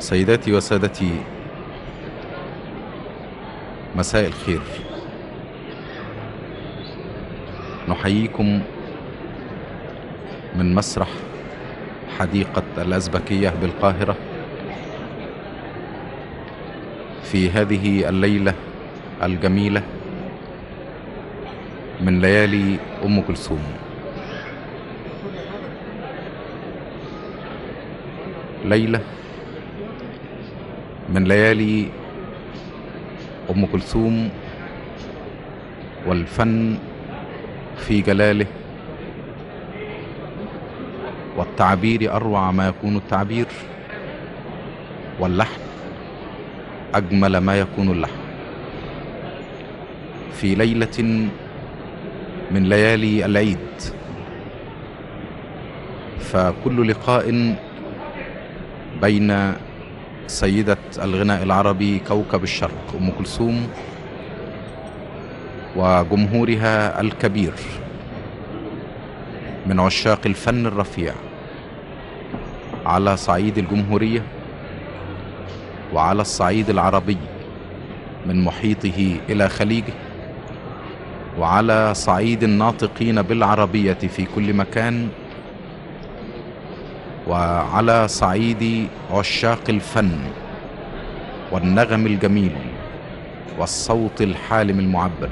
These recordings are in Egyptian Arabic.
سيداتي وسادتي مساء الخير نحييكم من مسرح حديقة الأزبكية بالقاهرة في هذه الليلة الجميلة من ليالي أم كلثوم ليلة من ليالي أم كلثوم والفن في جلاله والتعبير أروع ما يكون التعبير واللحن أجمل ما يكون اللحن في ليلة من ليالي العيد فكل لقاء بين سيدة الغناء العربي كوكب الشرق أم كلثوم وجمهورها الكبير من عشاق الفن الرفيع على صعيد الجمهورية وعلى الصعيد العربي من محيطه إلى خليجه وعلى صعيد الناطقين بالعربية في كل مكان وعلى صعيد عشاق الفن والنغم الجميل والصوت الحالم المعبر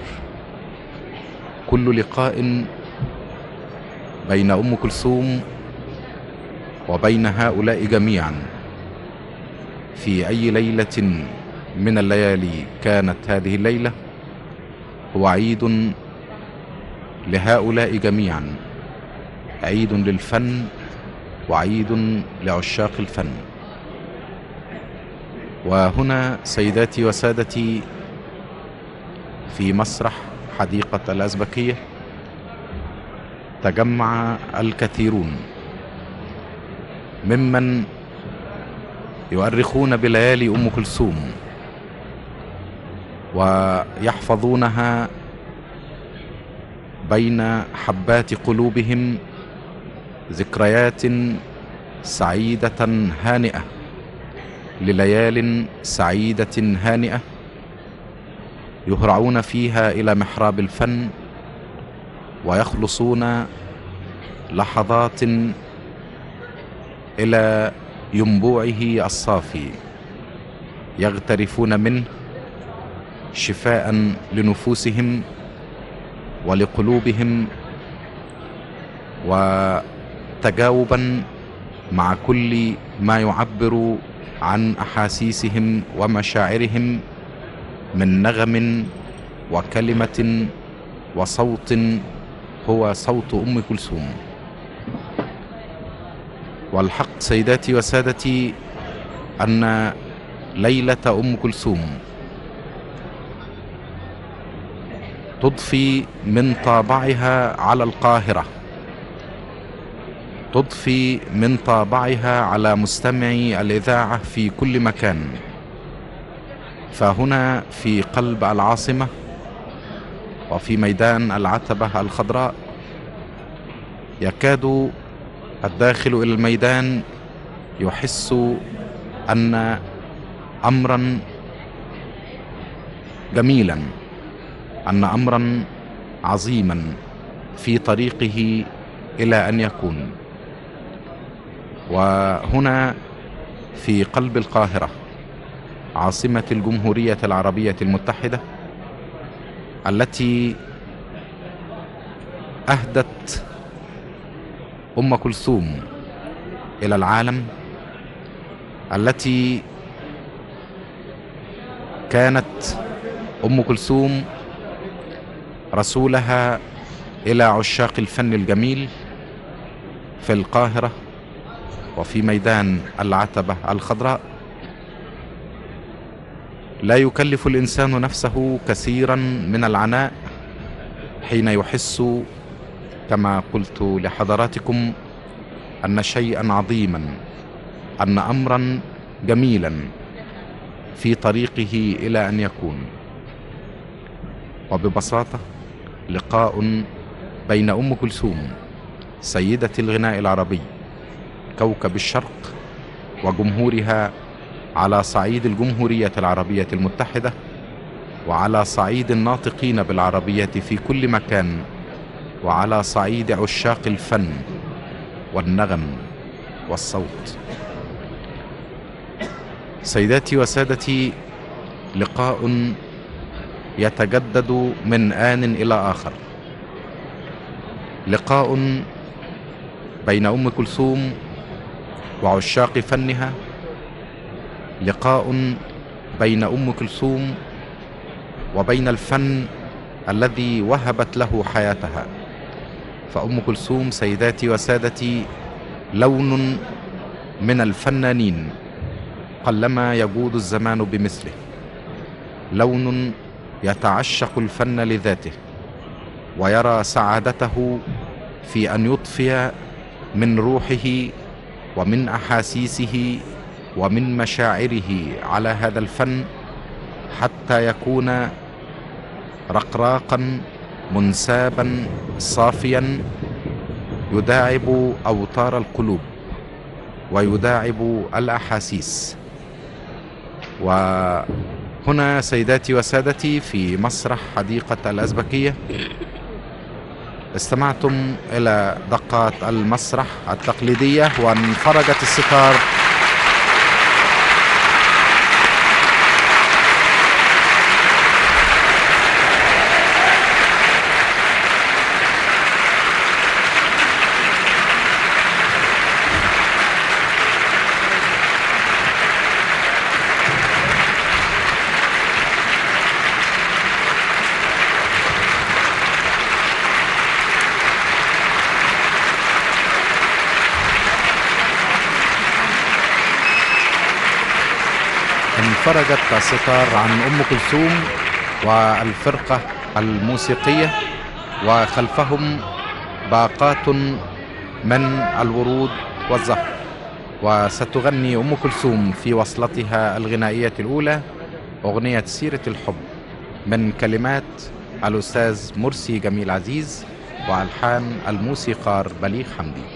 كل لقاء بين ام كلثوم وبين هؤلاء جميعا في اي ليله من الليالي كانت هذه الليله هو عيد لهؤلاء جميعا عيد للفن وعيد لعشاق الفن وهنا سيداتي وسادتي في مسرح حديقة الأزبكية تجمع الكثيرون ممن يؤرخون بليالي أم كلثوم ويحفظونها بين حبات قلوبهم ذكريات سعيدة هانئة لليال سعيدة هانئة يهرعون فيها إلى محراب الفن ويخلصون لحظات إلى ينبوعه الصافي يغترفون منه شفاء لنفوسهم ولقلوبهم وتجاوبا مع كل ما يعبر عن احاسيسهم ومشاعرهم من نغم وكلمه وصوت هو صوت ام كلثوم والحق سيداتي وسادتي ان ليله ام كلثوم تضفي من طابعها على القاهره تضفي من طابعها على مستمعي الاذاعه في كل مكان فهنا في قلب العاصمه وفي ميدان العتبه الخضراء يكاد الداخل الى الميدان يحس ان امرا جميلا ان امرا عظيما في طريقه الى ان يكون وهنا في قلب القاهره عاصمه الجمهوريه العربيه المتحده التي اهدت ام كلثوم الى العالم التي كانت ام كلثوم رسولها الى عشاق الفن الجميل في القاهره وفي ميدان العتبه الخضراء لا يكلف الانسان نفسه كثيرا من العناء حين يحس كما قلت لحضراتكم ان شيئا عظيما ان امرا جميلا في طريقه الى ان يكون وببساطه لقاء بين ام كلثوم سيده الغناء العربي كوكب الشرق وجمهورها على صعيد الجمهورية العربية المتحدة وعلى صعيد الناطقين بالعربية في كل مكان وعلى صعيد عشاق الفن والنغم والصوت سيداتي وسادتي لقاء يتجدد من آن إلى آخر لقاء بين أم كلثوم وعشاق فنها لقاء بين أم كلثوم وبين الفن الذي وهبت له حياتها فأم كلثوم سيداتي وسادتي لون من الفنانين قلما يجود الزمان بمثله لون يتعشق الفن لذاته ويرى سعادته في ان يضفي من روحه ومن احاسيسه ومن مشاعره على هذا الفن حتى يكون رقراقا منسابا صافيا يداعب اوتار القلوب ويداعب الاحاسيس وهنا سيداتي وسادتي في مسرح حديقه الازبكيه استمعتم الى دقات المسرح التقليديه وانفرجت الستار انفرجت الستار عن ام كلثوم والفرقه الموسيقيه وخلفهم باقات من الورود والزهر وستغني ام كلثوم في وصلتها الغنائيه الاولى اغنيه سيره الحب من كلمات الاستاذ مرسي جميل عزيز والحان الموسيقار بليغ حمدي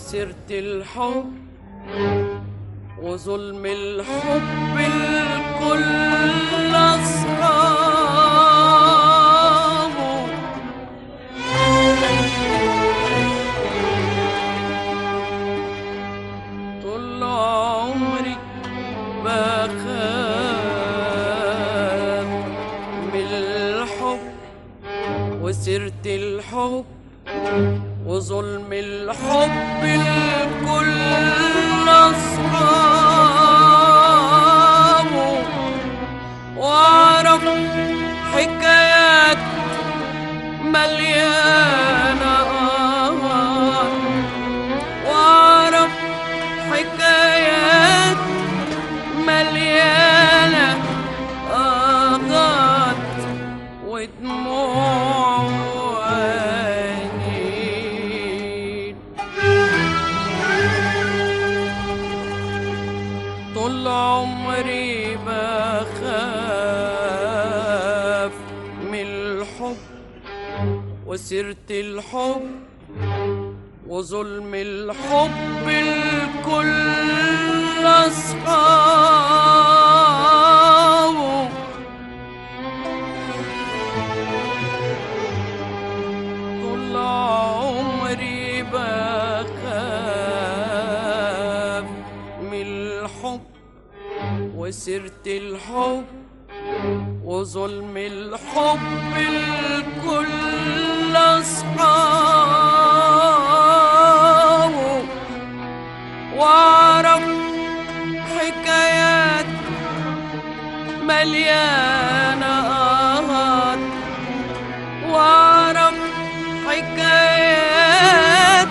وسيرة الحب وظلم الحب الكل أصحابه طول عمري بخاف من الحب وسيرة الحب وظلم الحب الكل أصحابه وأعرف حكايات مليانة آه وأعرف حكايات مليانة آغات ودموع وأنين طول عمري بخاف من الحب وسيرة الحب وظلم الحب الكل أصحابه طول عمري بخاف من الحب وسيرة الحب وظلم الحب الكل أصحابه وأعرف حكايات مليانة آهات وأعرف حكايات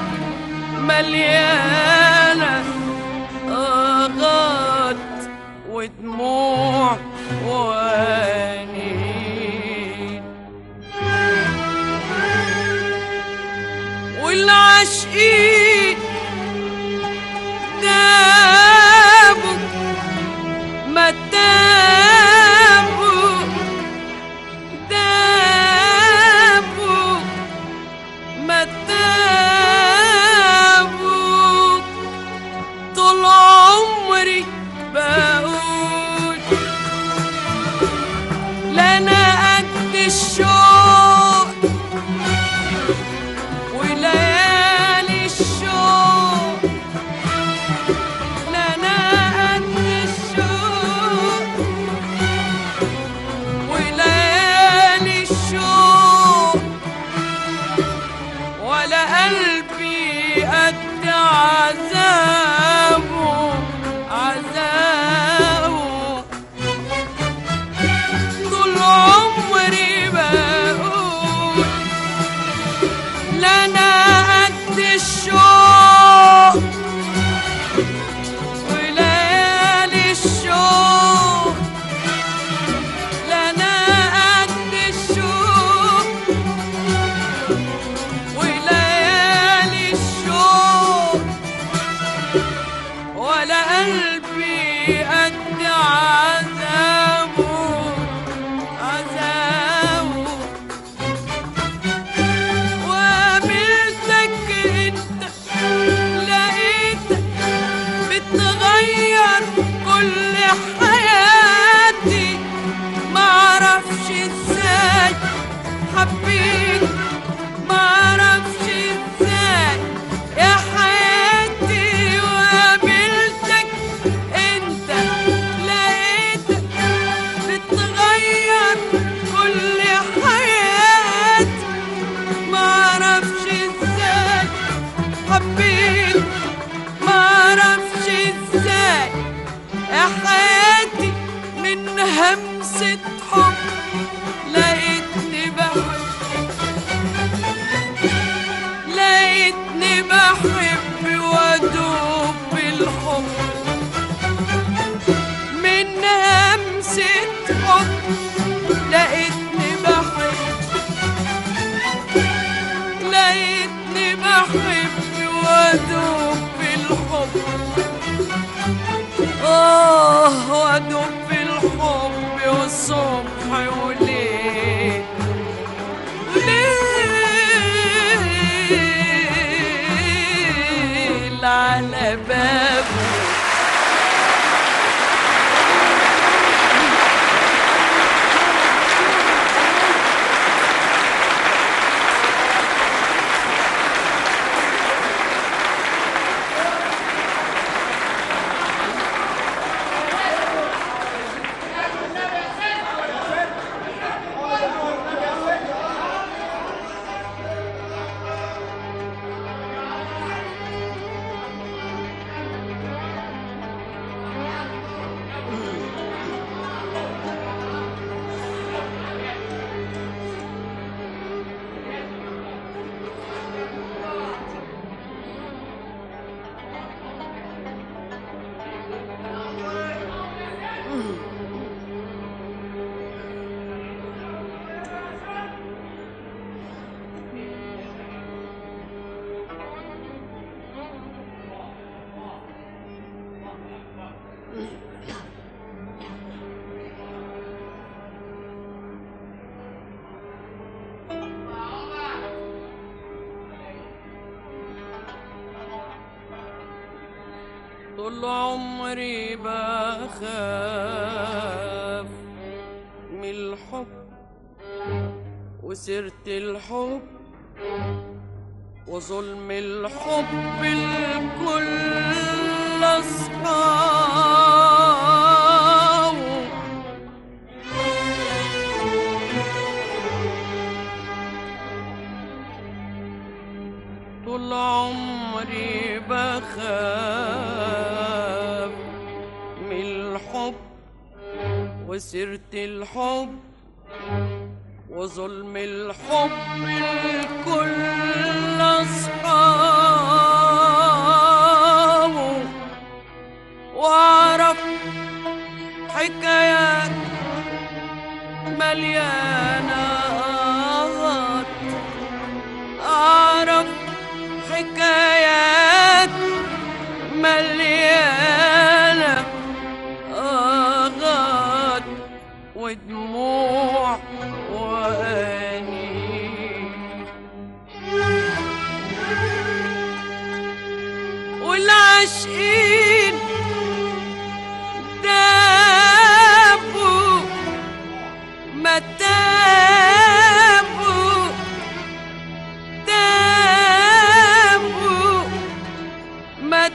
مليانة آغات ودموع وأنين والعاشقين تابوا ما تابوا تابوا ما تابوا طول عمري بقول لنا قد الشوق وليالي الشوق لنا قد الشوق وليالي الشوق ولا قلبي قد عذابه عذابه طول عمري بقول لنا قد الشوق وليالي الشوق لنا قد الشوق وليالي الشوق ولا قلبي قد عذابه عذابه وقابلتك انت لقيتك بتغير كل حياتي معرفش ازاي حبيت معرفش ازاي يا حياتي وقابلتك انت لقيتك بتغير كل حياتي معرفش ازاي حبيت معرفش ازاي يا حياتي من همسة حب لقيتني بحب لقيتني بحب وادوب بالحب من همسة حب لقيتني بحب لقيتني بحب وادوب بالحب آه وادوب بالحب والصبح وليل وليل طول عمري بخاف من الحب وسيرة الحب وظلم الحب الكل أصحابه طول عمري بخاف من الحب وسيرة الحب وظلم الحب الكل أصحابه وأعرف حكايات مليانة آهات أعرف حكايات مليانة آغات ودموع وأنين والعاشقين دابوا ما تابوا تابوا ما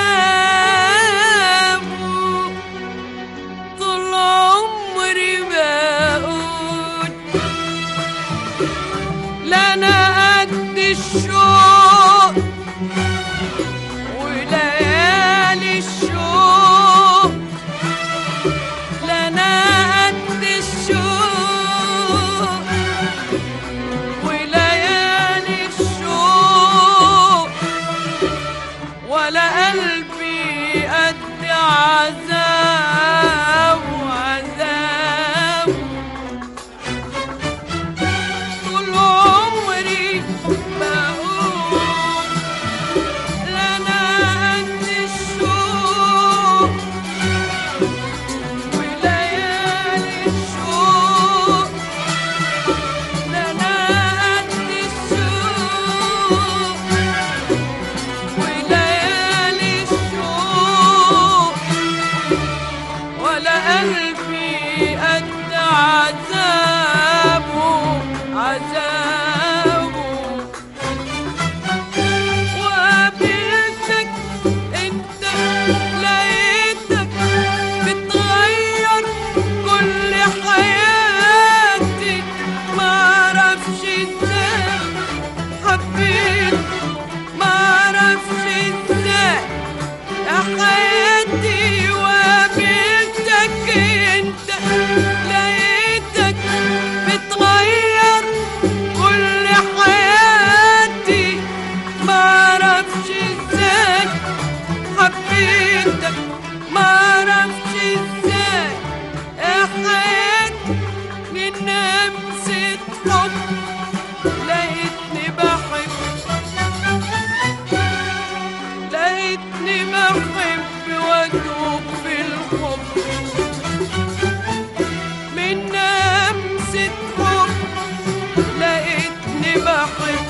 تابوا طول عمري بقول لا انا قد الشوق وليالي الشوق لا انا قد الشوق وليالي الشوق ولا قلبي قد عذاب وعذاب طول عمري بقول لا انا قد الشوق وليالي الشوق لا انا قد الشوق وليالي الشوق ولا قلبي قد عذابه عذابه وقابلتك انت لقيتك بتغير كل حياتي معرفش ازاي حبيت معرفش ازاي يا حياتي وقابلتك انت لقيتك بتغير كل حياتي معرفش ازاي حبيتك معرفش ازاي يا حياتي من همسة حب لقيتني بحب لقيتني بحب وادوب في الحب من همسة حب لقيتني بحب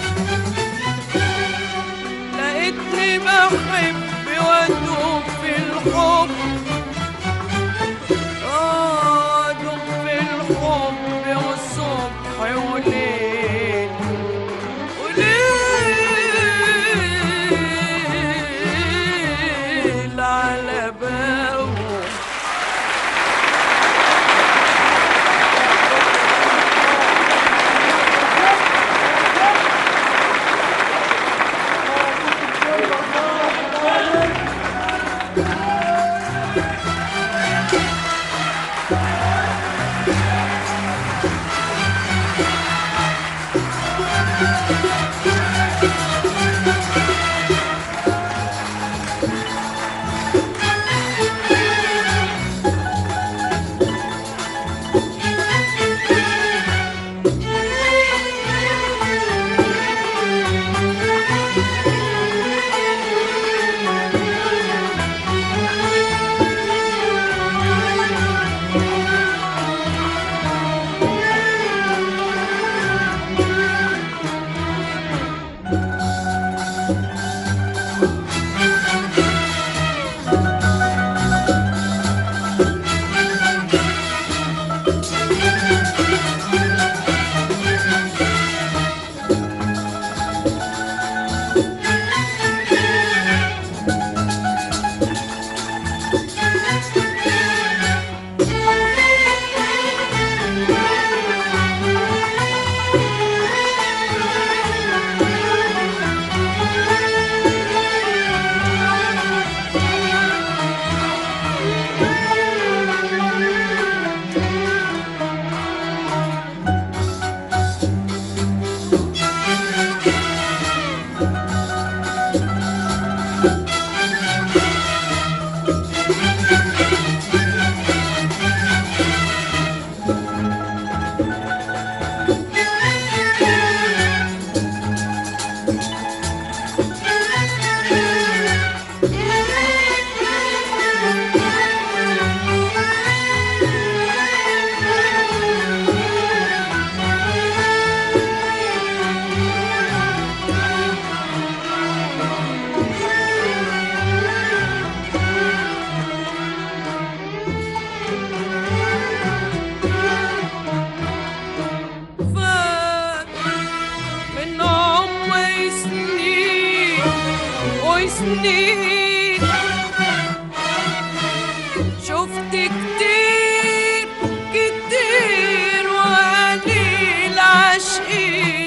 لقيتني بحب وادوب في الحب آه، ادوب في الحب والصبح وليل وليل على باوه وسنين شفت كتير كتير وقليل عاشقين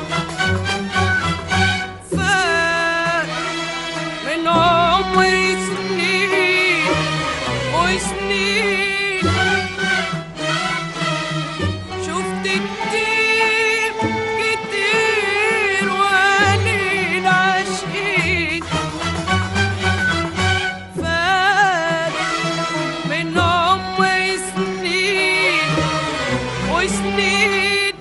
فات من عمري سنين وسنين شفت كتير كتير وقليل عاشقين فات من عمري سنين وسنين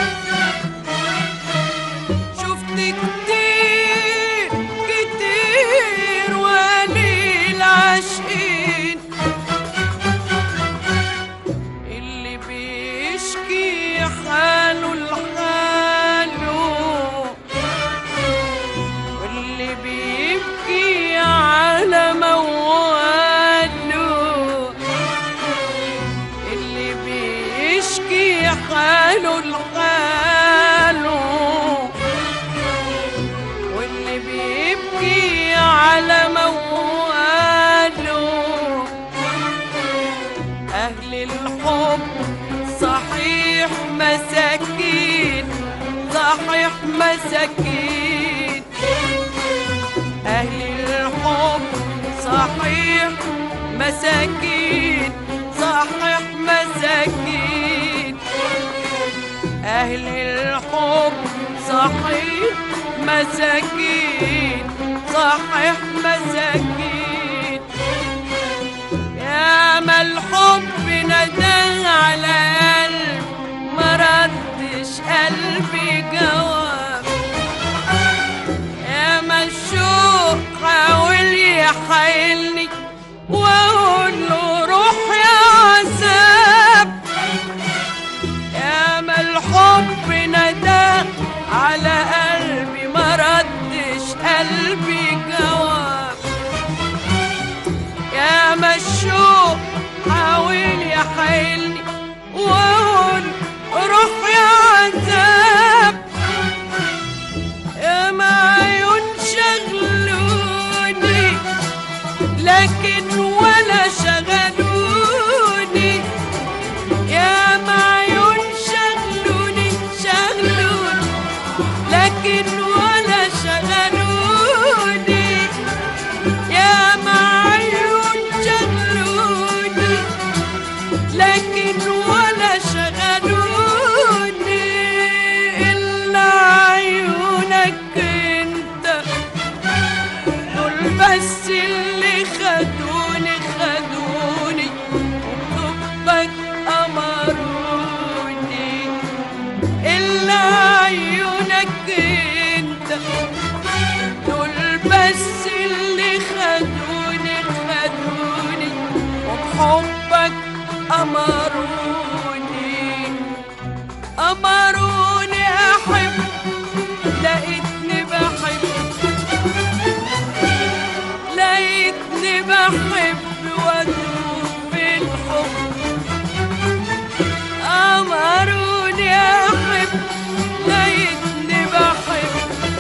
شفت كتير كتير وقليل عاشقين اللي بيشكي حاله لحاله واللي بيبكي على مواله اللي بيشكي حاله لحاله واللي بيبكي على مواله أهل الحب صحيح مساكين صحيح مساكين أهل الحب صحيح مساكين صحيح مساكين أهل الحب صحيح مساكين صحيح مساكين يا ما الحب ندى على قلب ما ردش قلبي جواب يا ما الشوق حاول يحايلني واقول له روح يا عذاب يا ما الحب ندى على قلبي ما ردش قلبي جواب يا ما الشوق حاول يحايلني واقول روح يا عذاب يا ما عيون شغلوني لكن ولا شغلوني يا ما عيون شغلوني شغلوني لكن ولا شغلوني يا ما عيون شغلوني لكن ولا شغلوني إلا عيونك انت دول بس اللي خدوني خدوني وحبك أمروني إلا عيونك انت دول بس اللي خدوني خدوني وبحبك أمروني أمروني أحب لقيتني بحب لقيتني بحب وأدوب في الحب أمروني أحب لقيتني بحب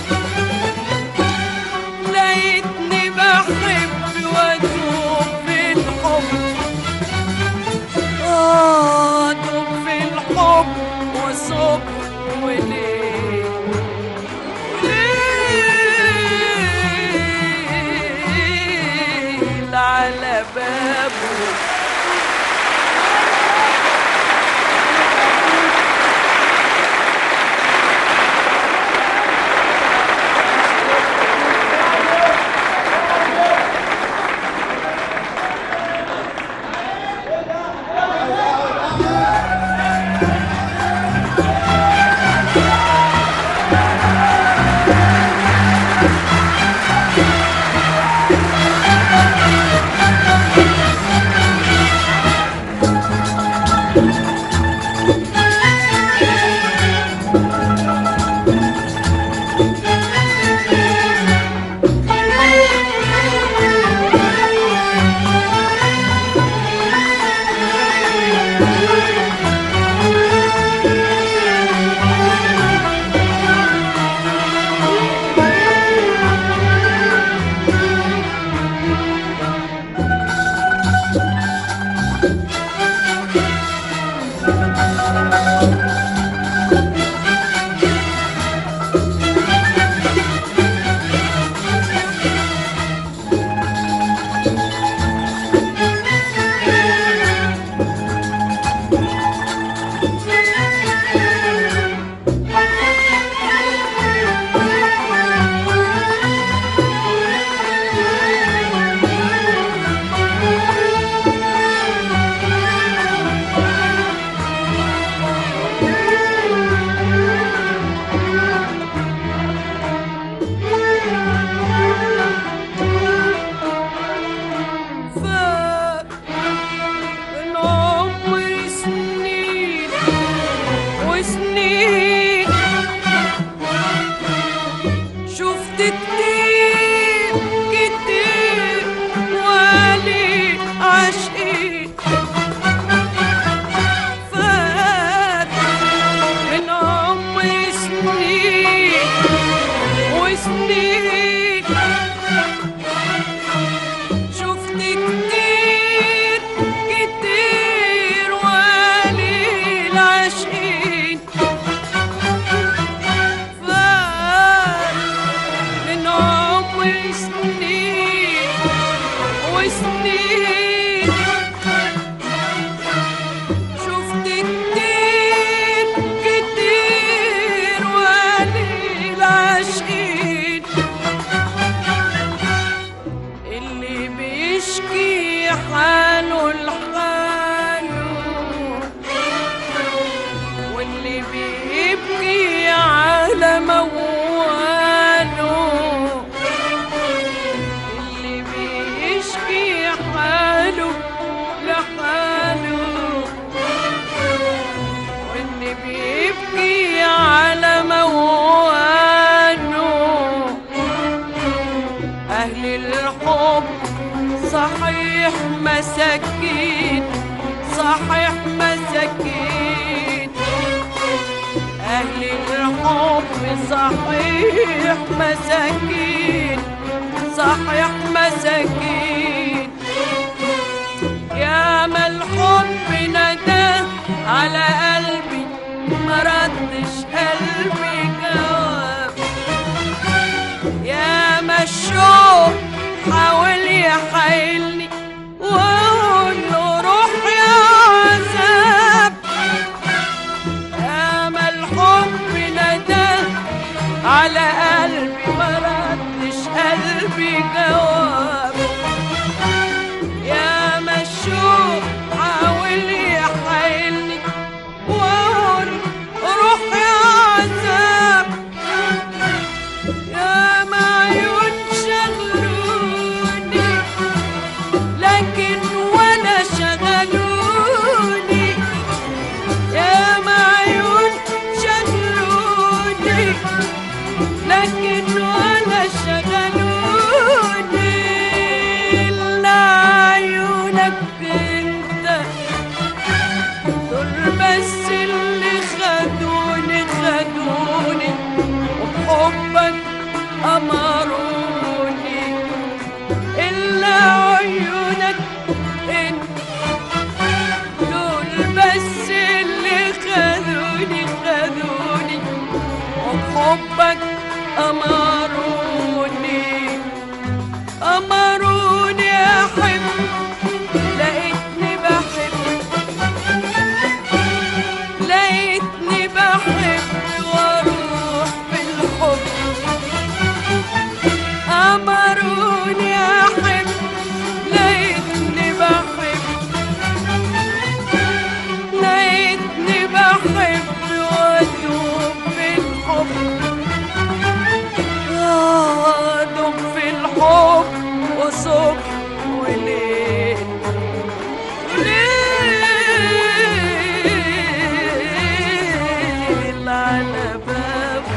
لقيتني بحب وأدوب في الحب أدوب في الحب وصبر وليل وليل على بابه فات من عمري سنين وسنين شفت كتير كتير وعلي عاشقين فات من عمري سنين وسنين شفت كتير كتير وقليل عاشقين فات من عمري سنين وسنين شفت كتير كتير وقليل عاشقين اللي بيشكي حاله لحاله واللي بيبكي على مواله اللي بيشكي حاله لحاله واللي بيبكي على مواله أهل الحب صحيح مساكين صحيح مساكين أهل الحب صحيح مساكين صحيح مساكين يا ما الحب ندى على قلبي ما ردش قلبي جواب يا ما الشوق حاول يحايلني واقول له روح يا عذاب يا ما الحب ندى على قلبي ما ردش قلبي جواب يا ما الشوق حاول يحايلني واقول روح يا عذاب يا ما عيون شغلوني لكن ولا شغلوني يا ما عيون شغلوني لكن ولا شغلوني إلا عيونك انت دول بس اللي خدوني خدوني وبحبك أمروني إلا عيونك انت دول بس اللي خدوني خدوني وبحبك أمروني أمروني أحب لقيتني بحب لقيتني بحب واروح بالحب أمروني أحب لقيتني بحب لقيتني بحب وأدوب بالحب أدوب في الحب وصبح وليل ليل على بابه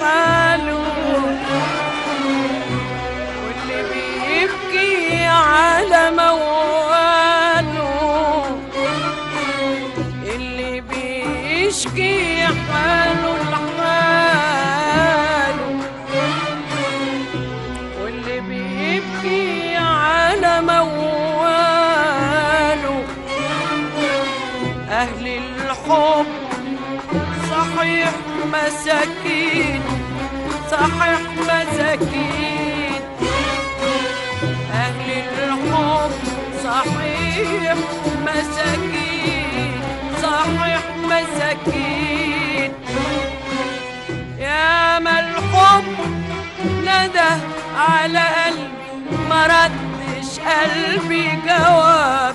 حاله واللي بيبكي على مواله اللي بيشكي حاله لحاله واللي بيبكي على مواله أهل الحب صحيح مساكين صحيح مساكين أهل الحب صحيح مساكين صحيح مساكين يا ما الحب ندى على قلبي ما ردش قلبي جواب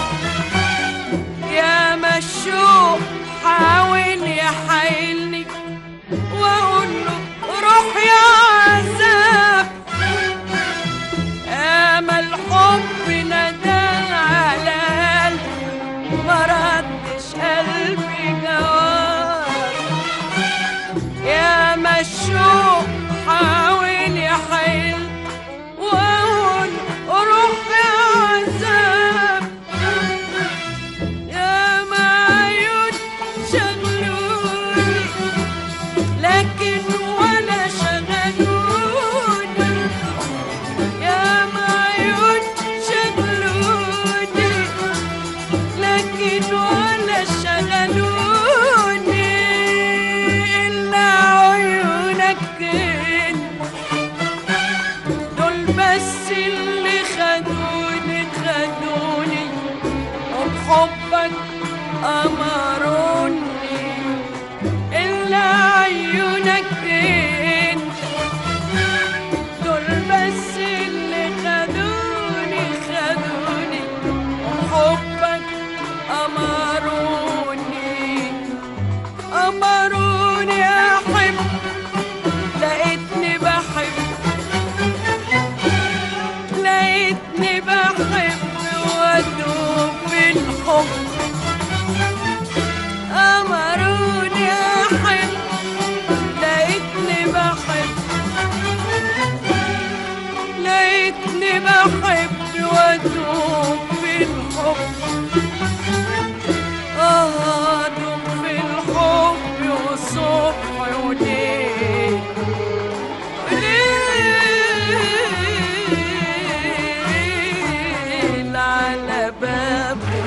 يا ما الشوق حاول يحايلني واقول له روح يا عذاب يا ما الحب ندى على قلبي ما ردش قلبي جواب يا ما الشوق حاول يحيل واقول روح يا عذاب يا ما عيون شغلوني لكن ولا شغلوني يا ما عيون شغلوني لكن ولا شغلوني إلا عيونك انت دول بس اللي خدوني خدوني وبحبك أمروني إلا عيونك انت دول بس اللي خدوني خدوني وحبك أمروني أمروني أحب لقيتني بحب لقيتني بحب وأدوب في الحب أمروني أحب لقيتني بحب لقيتني بحب وأدوب في الحب أهضم في الحب وصبح وليل وليل على بابه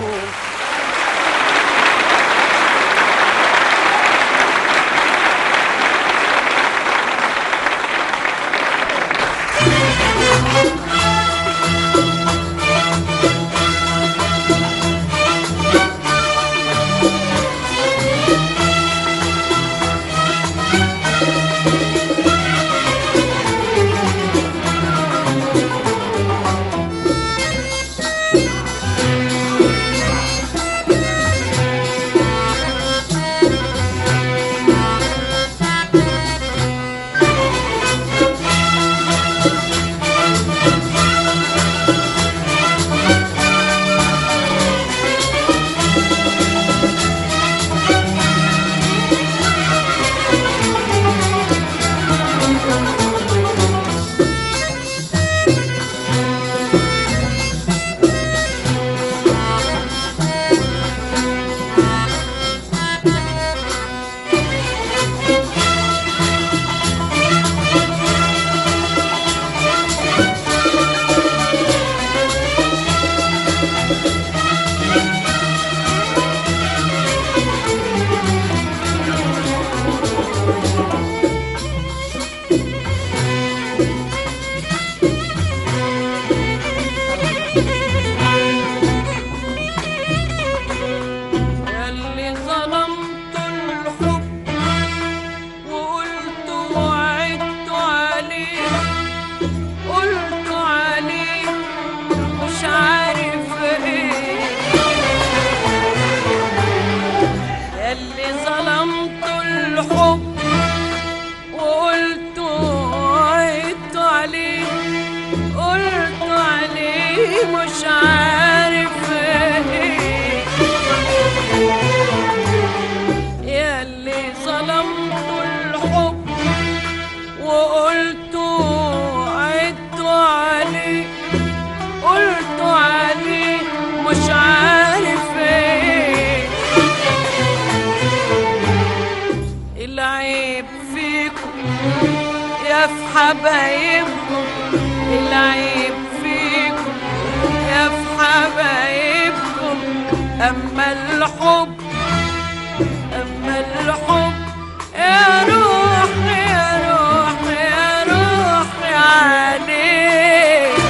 وقلت عدت عليه قلت عليه مش عارف ايه العيب فيكم يا في حبايبكم العيب فيكم يا في حبايبكم اما الحب اما الحب يا روح يا روح يا روح عليك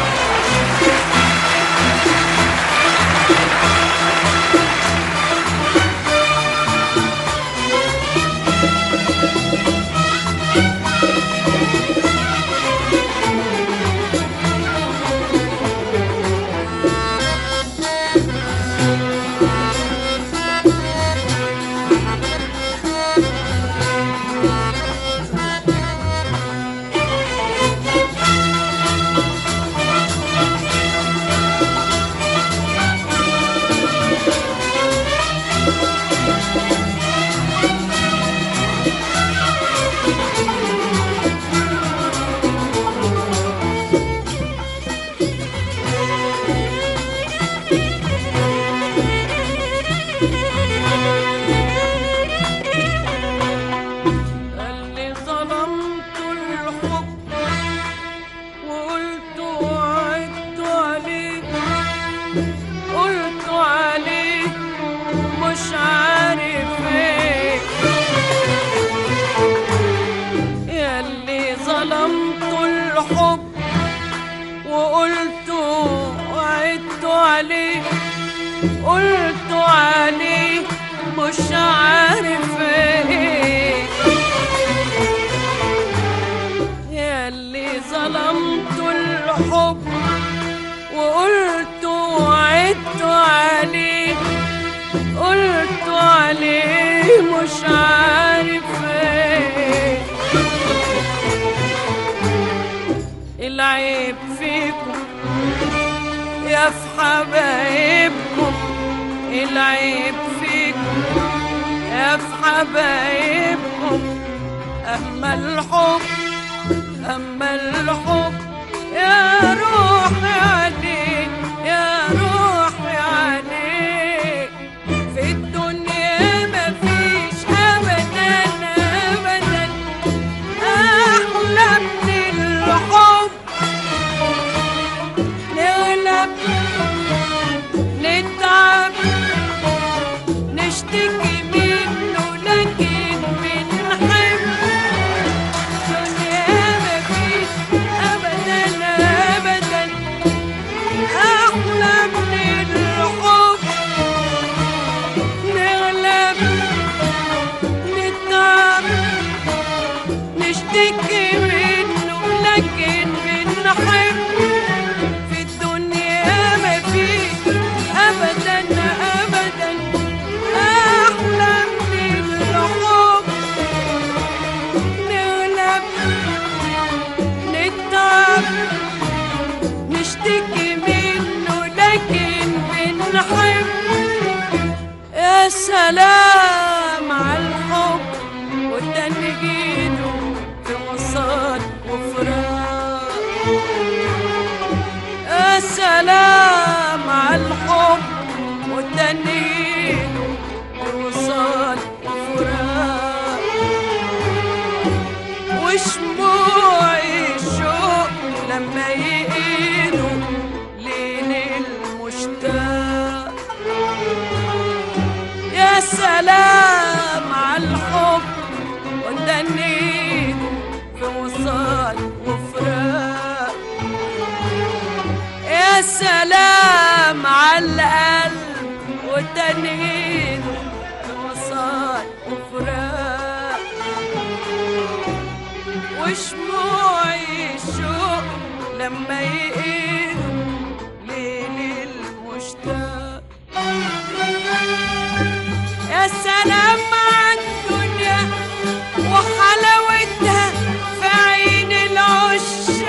اللي ظلمت الحب وقلت وعدت عليه قلت عليه مش عارف ايه يا اللي ظلمت الحب وقلت وعدت عليه قلت عليه مش عارف ايه يا اللي ظلمت الحب وقلت وعدت عليه قلت عليه مش عارف ايه العيب فيكم يا في حبايبكم العيب فيكم يا في حبايبكم أما الحب أما الحب يا روحي عليك يا روحي عليك في الدنيا مفيش أبدا أبدا أحلى من الحب نغلب نتعب نشتكي منه لكن بنحب الدنيا مفيش أبدا أبدا أحلى من الحب نغلب نتعب نشتكي منه لكن بنحب في الدنيا مفيش أبدا أبدا أحلى من الحب نغلب نتعب نشتكي منه لكن بنحب يا سلام على الحب وتنجيده في وسط وفراق يا سلام على الحب وتنجيده في وسط وفراق وشموع الشوق لما يقيدوا لين المشتاق يا سلام على الحب وتنيد في وصال وفراق يا سلام على القلب وتنيد في وصال وفراق وشموع الشوق لما يقيدوا ليل المشتاق يا سلام على الدنيا وحلاوتها في عين العشاق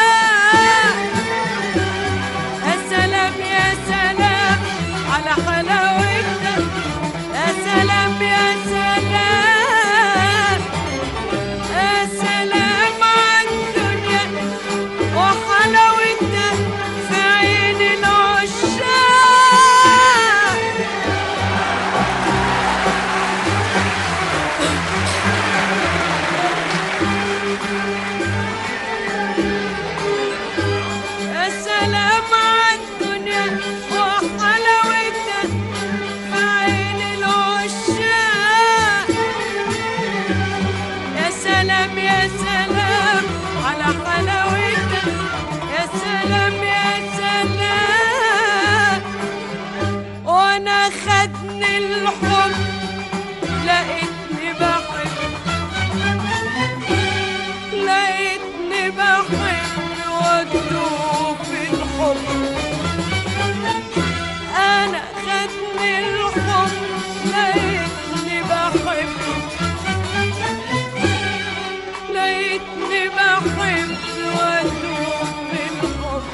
يا سلام يا سلام على حلاوتها يا سلام يا سلام يا سلام بحب وادوب في الحب انا خدني الحب لقيتني بحب لقيتني بحب وادوب في الحب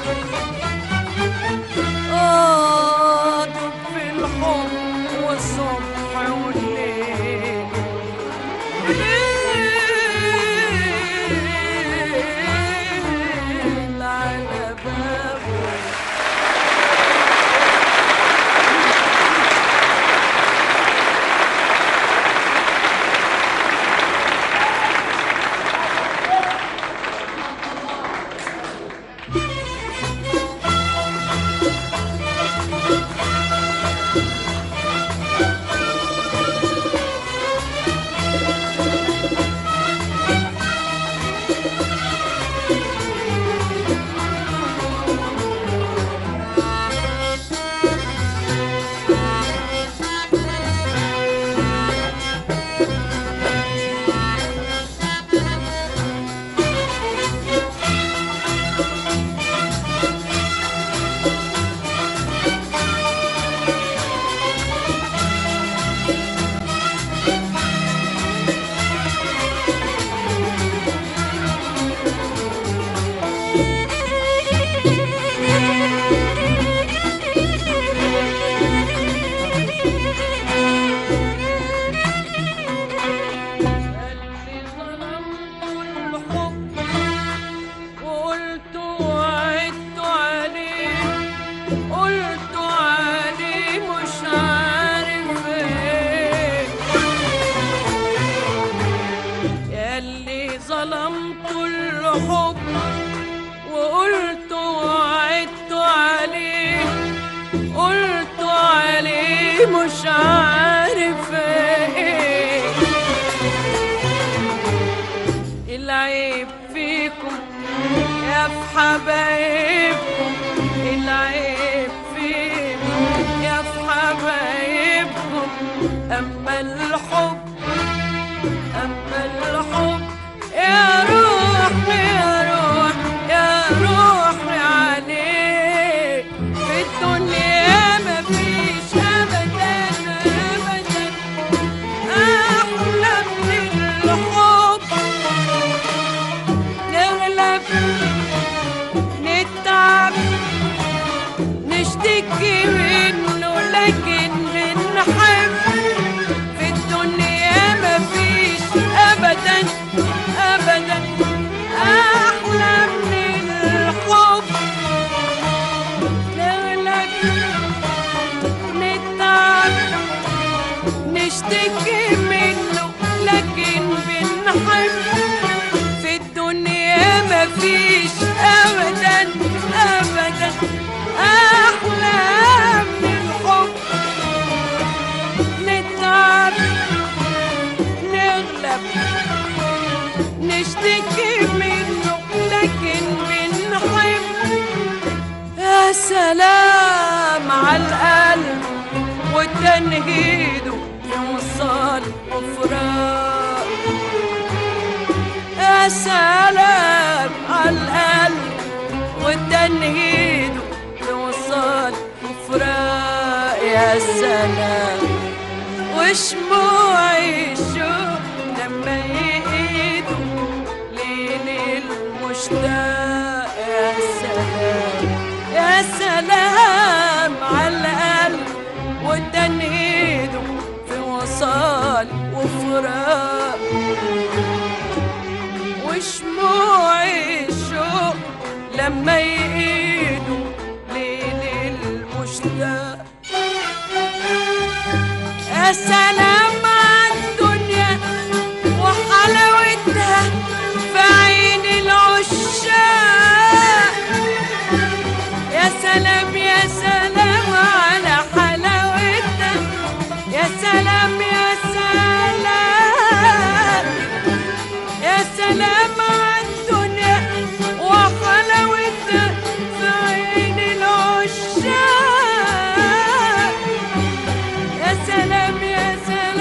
ادوب في الحب والصبح والليل الليل على بابه اللي ظلمت الحب وقلت وعدت عليه قلت عليه مش عارف ايه ياللي ظلمت الحب وقلت وعدت عليه قلت عليه مش عارف ايه العيب فيكم يا في حبايبكم العيب فيكم يا في حبايبكم أما الحب أما الحب يا روح يا روح يا روح عليه في الدنيا مفيش أبدا أبدا أحلى من الحب نغلب نتعب نشتكي منه لكن بنحب في الدنيا مفيش ابدا ابدا احلى من الحب نغلب نتعب نشتكي منه لكن بنحب في الدنيا مفيش ابدا ابدا احلى من الحب نتعب نغلب نشتكي منه لكن بنحب يا سلام على القلب وتنهيده في وصال وفراق يا سلام على القلب وتنهيده في وصال وفراق يا سلام وشموع الشوق لما يقيدوا ليل المشتاق يا سلام يا سلام على القلب وتنهيده في وصال وفراق وشموع الشوق لما يقيدوا ليل المشتاق يا سلام على الدنيا وحلاوتها في عين العشاق يا سلام يا سلام على حلاوتها يا سلام يا سلام يا سلام على الدنيا وحلاوتها في عين العشاق يا سلام يا سلام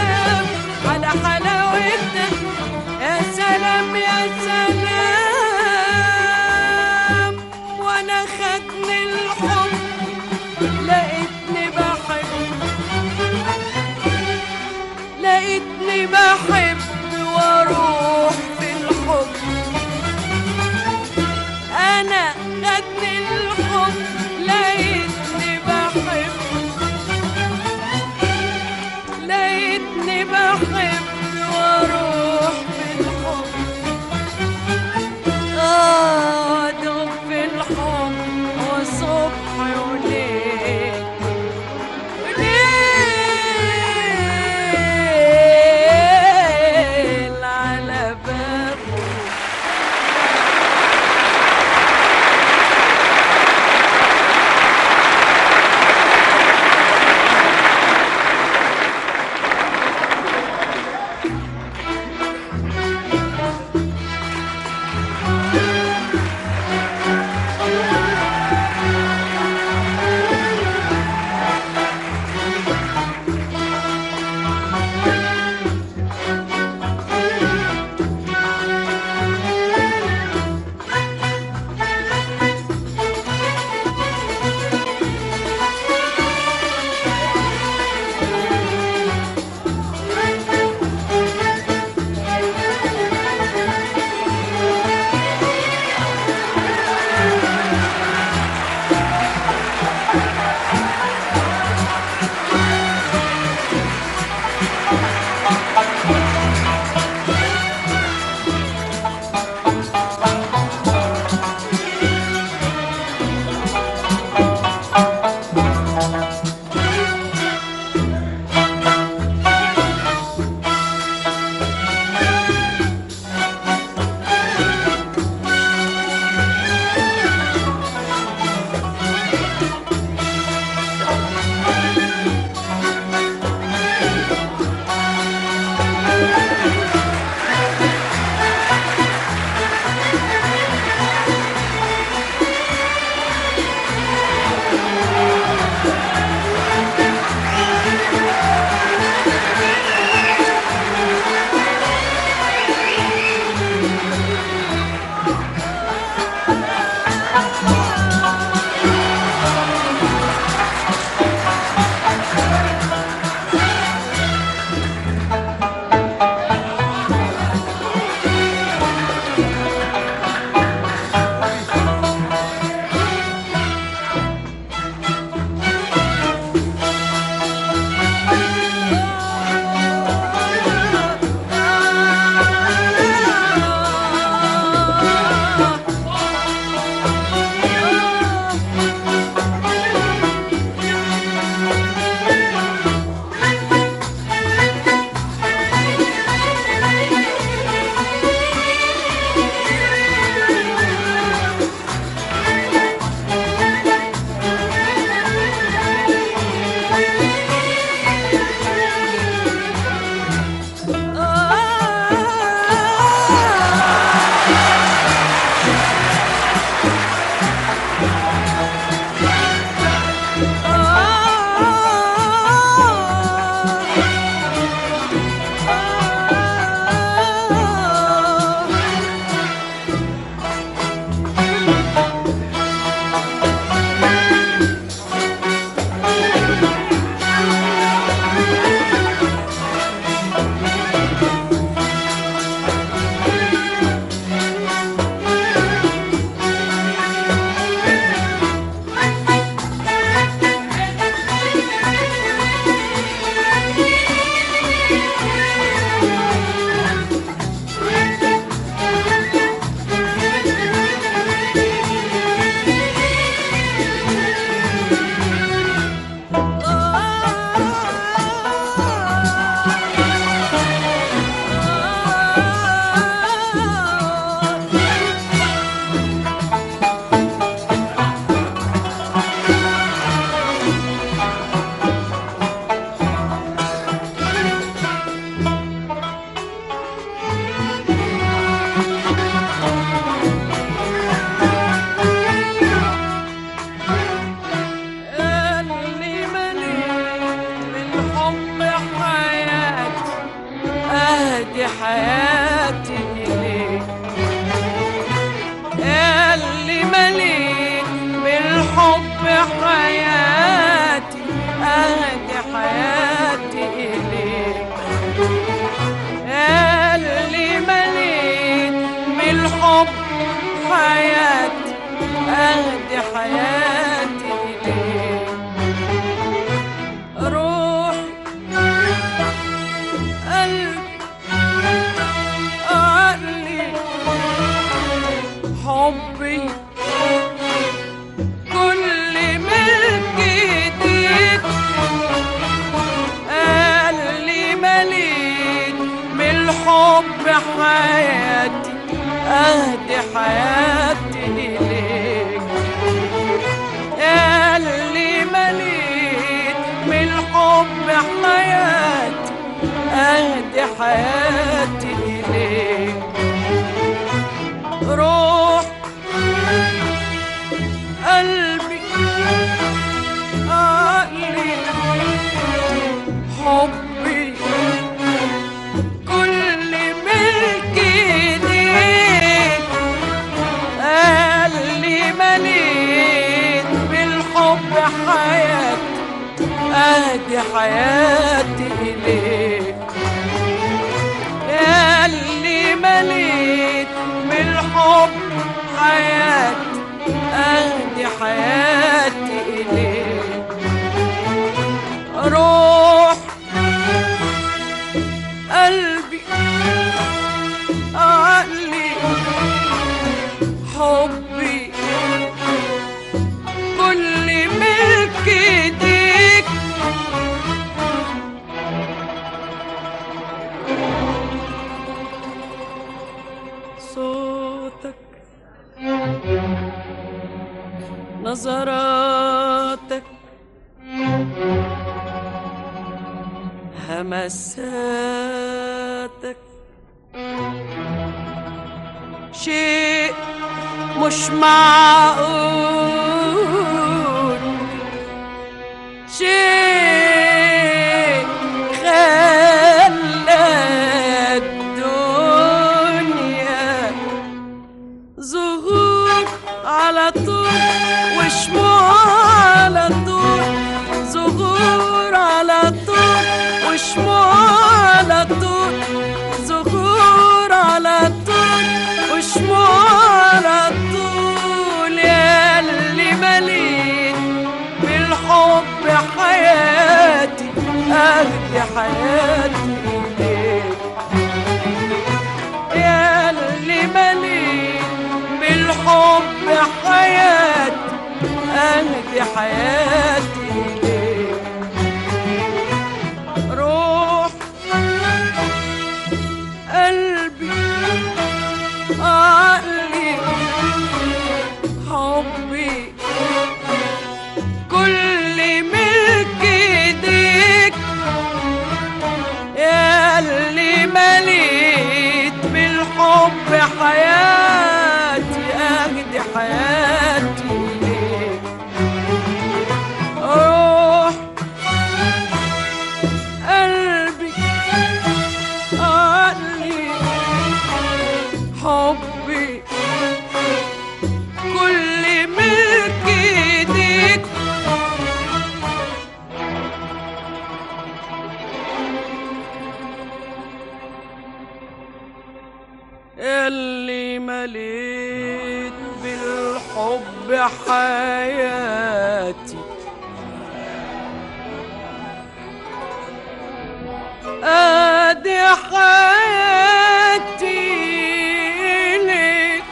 حياتي أهدي حياتي إليك يا اللي مليت بالحب حياتي أهدي حياتي إليك روحي قلبي عقلي حبي كل ملك ايديك قلبي مليت بالحب حياتي اهدي حياتي اليك يا اللي مليت بالحب حياتي اهدي حياتي اليك روح قلبي عقلي حبي كل ملك ايديك قلبي مليت بالحب حياتي اهدي حياتي اليك يا اللي مليت بالحب حياتي اهدي حياتي اليك روح قلبي عقلي حبي كل ملك ايديك صوتك نظراتك همساتك شيء مش معقول شيء خلى الدنيا ظهور على طول وشموع على طول ظهور على طول وشموع على طول ظهور على طول وشموع على طول يا اللي مليت بالحب حياتي أهدي حياتي إليك يا اللي مليت بالحب حياتي أهدي حياتي إليك روح قلبي عقلي حبي كل ملك ايديك يا اللي مليت بالحب حياتي اهدي حياتي ليك روح قلبي عقلي حبي كل ملك ايديك اللي مليت بالحب حياتي ادي حياتي لك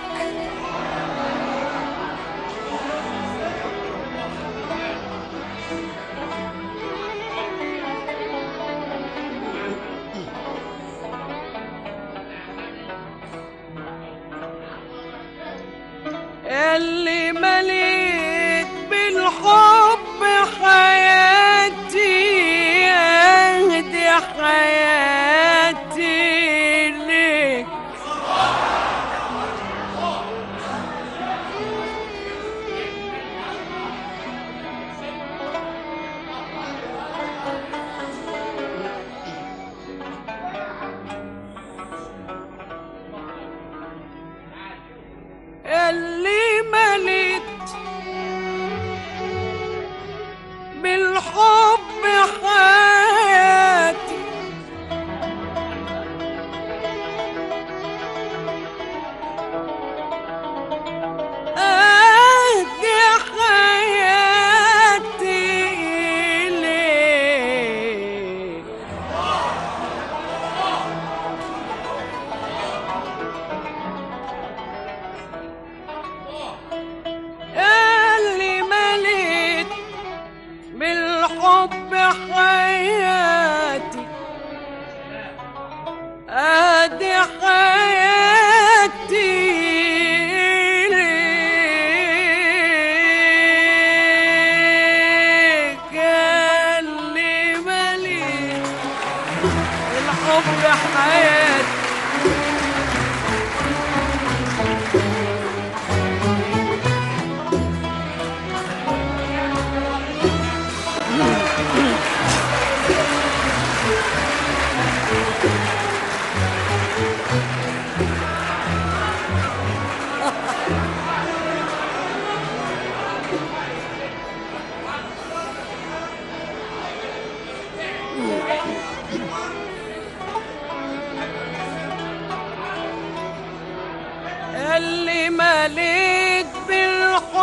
اللي مليت بالحب حياتي اهدي حياتي لك اللي مليت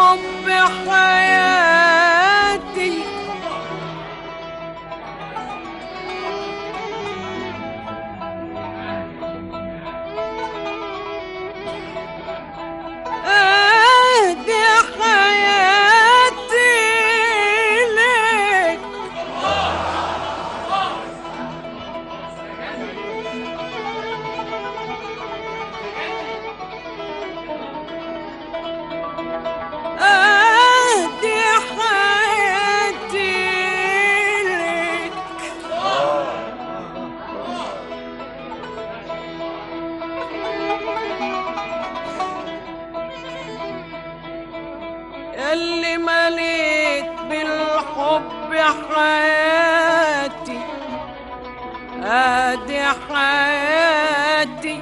بالحب حياتي أهدي حياتي لك أهدي حياتي لك اللي مليت بالحب حياتي ادي حياتي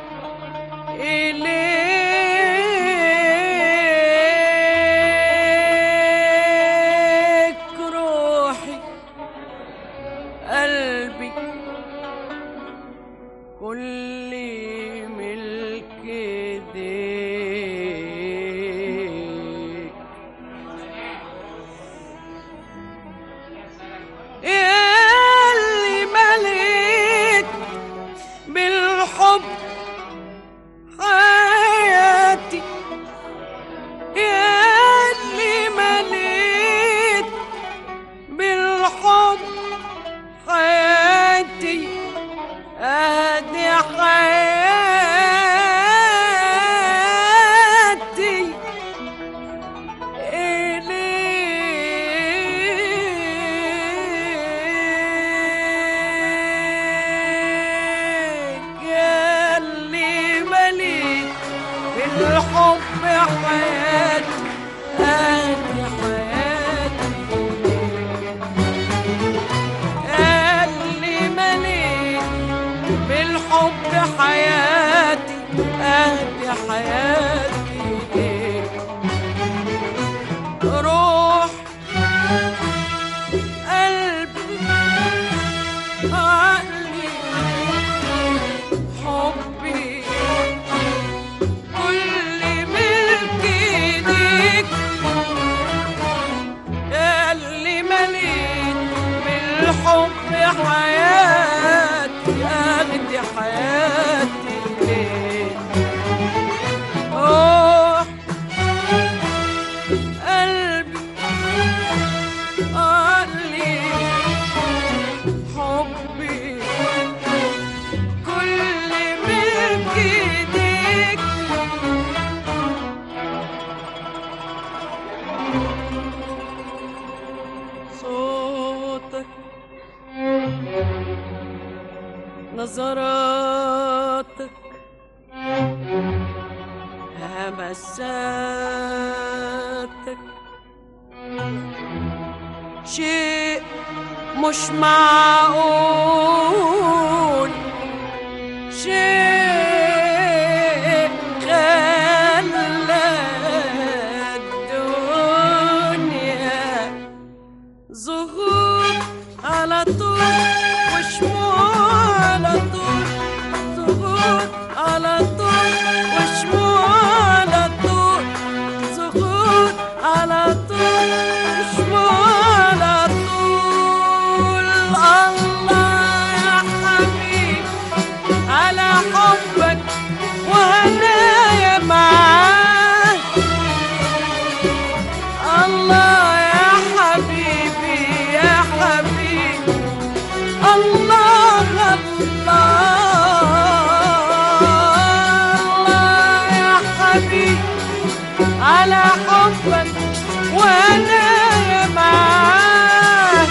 إليك روحي قلبي كل ملك ايديك اللي مليت بالحب حياتي اللي مليت بالحب حياتي ادي حياتي إليك يا اللي مليت بالحب حياتي ادي حياتي يا اللي مليت بالحب حياتي ادي حياتي ليك روح قلبي عقلي حبي كل ملكي ليك يا اللي مليت بالحب حياتي اخدي حياتي ليك روح قلبي قالي حبي كل ملك ايديك صوتك نظراتك همساتك شيء مش معقول شيء خلى الدنيا ظهور على طول وشموع على طول ظهور على طول وشموع على طول ظهور على طول وشموع على طول الله يا حبيبي على حبك وهنايا معاك الله يا حبيبي يا حبيبي الله الله يا حبيبي على حبك وانا يا معاك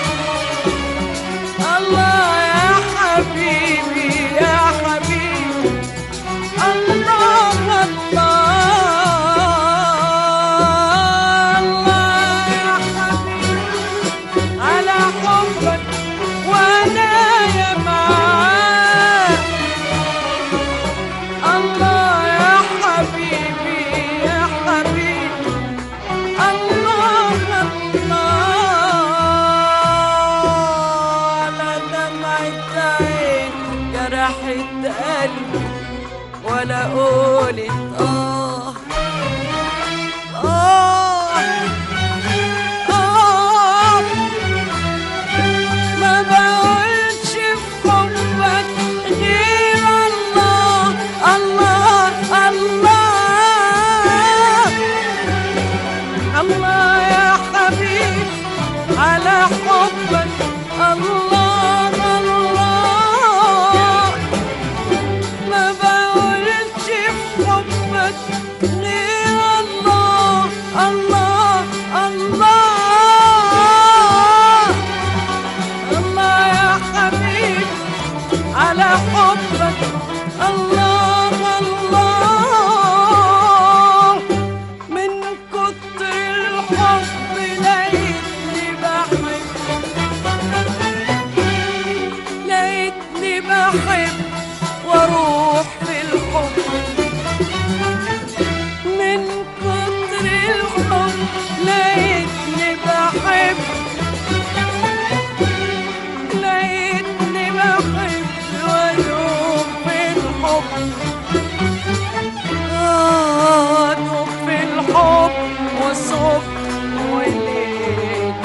الله يا حبيبي يا حبيبي الله الله الله يا حبيبي على حبك وانا يا معاك الله يا حبيبي يا حبيبي الله الله على دمعة عين جرحت قلبي ولا قولت آه آه غير الله الله الله الله يا حبيبي على حبك الله الله من كتر الحب لقيتني بحب لقيتني بحب واروح في الحب من كتر الحب لقيتني بحب لقيتني بحب وادوب في الحب ادوب في الحب وصب وليل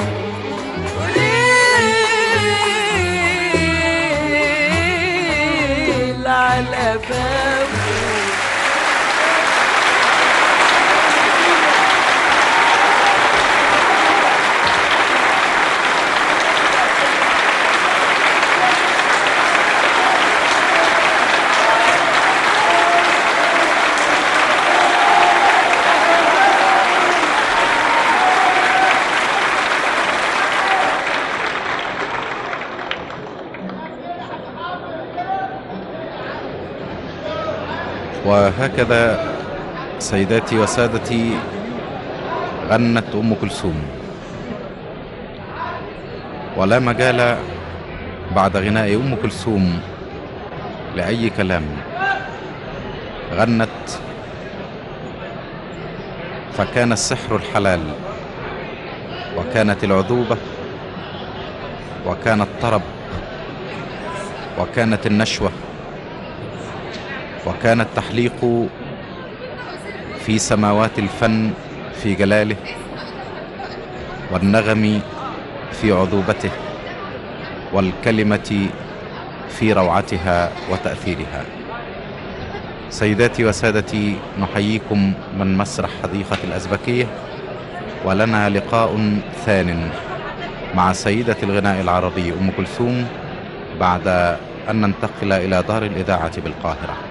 وليل على بابه وهكذا سيداتي وسادتي غنت ام كلثوم ولا مجال بعد غناء ام كلثوم لاي كلام غنت فكان السحر الحلال وكانت العذوبه وكان الطرب وكانت النشوه وكان التحليق في سماوات الفن في جلاله والنغم في عذوبته والكلمه في روعتها وتاثيرها سيداتي وسادتي نحييكم من مسرح حديقه الازبكيه ولنا لقاء ثان مع سيده الغناء العربي ام كلثوم بعد ان ننتقل الى دار الاذاعه بالقاهره